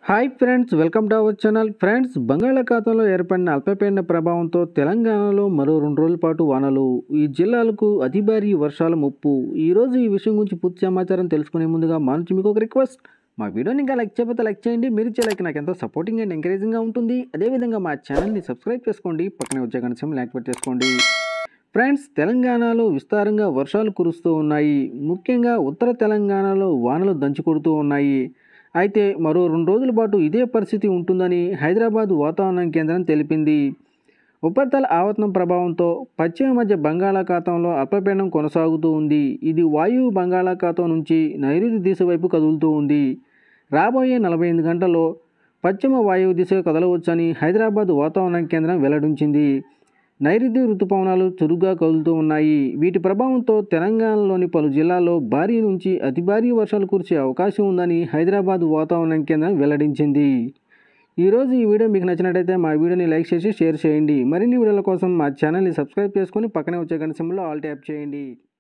hi friends welcome to our channel friends బంగాళాఖాతంలో ఏర్పడిన అల్పపీడన ప్రభావంతో తెలంగాణలో మరో రెండు రోజుల పాటు వానలు ఈ జిల్లాలకు అతి భారీ వర్షాల ముప్పు ఈరోజు ఈ విషయం గురించి పూర్తి సమాచారం తెలుసుకునే ముందుగా మా నుంచి మీకు ఒక రిక్వెస్ట్ మా వీడియోని ఇంకా లైక్ చేయకపోతే లైక్ చేయండి మీరు ఇచ్చే లైక్ నాకు ఎంతో సపోర్టింగ్ అండ్ ఎంకరేజింగ్గా ఉంటుంది అదేవిధంగా మా ఛానల్ని సబ్స్క్రైబ్ చేసుకోండి పక్కనే వచ్చే గణసం యాక్టివేట్ చేసుకోండి ఫ్రెండ్స్ తెలంగాణలో విస్తారంగా వర్షాలు కురుస్తూ ఉన్నాయి ముఖ్యంగా ఉత్తర తెలంగాణలో వానలు దంచి కొడుతూ ఉన్నాయి అయితే మరో రెండు రోజుల పాటు ఇదే పరిస్థితి ఉంటుందని హైదరాబాద్ వాతావరణ కేంద్రం తెలిపింది ఉపరితల ఆవర్తనం ప్రభావంతో పశ్చిమ మధ్య బంగాళాఖాతంలో అల్పపీడనం కొనసాగుతూ ఉంది ఇది వాయువు బంగాళాఖాతం నుంచి నైరుతి దిశ వైపు కదులుతూ ఉంది రాబోయే నలభై ఎనిమిది గంటల్లో పశ్చిమ వాయువు దిశగా కదలవచ్చని హైదరాబాద్ వాతావరణ కేంద్రం వెల్లడించింది నైరుతి ఋతుపవనాలు చురుగ్గా కదులుతూ ఉన్నాయి వీటి ప్రభావంతో తెలంగాణలోని పలు జిల్లాల్లో భారీ నుంచి అతి భారీ వర్షాలు కురిసే అవకాశం ఉందని హైదరాబాద్ వాతావరణ కేంద్రం వెల్లడించింది ఈరోజు ఈ వీడియో మీకు నచ్చినట్టయితే మా వీడియోని లైక్ చేసి షేర్ చేయండి మరిన్ని వీడియోల కోసం మా ఛానల్ని సబ్స్క్రైబ్ చేసుకొని పక్కనే వచ్చే గంట సింబల్లో ఆల్ ట్యాప్ చేయండి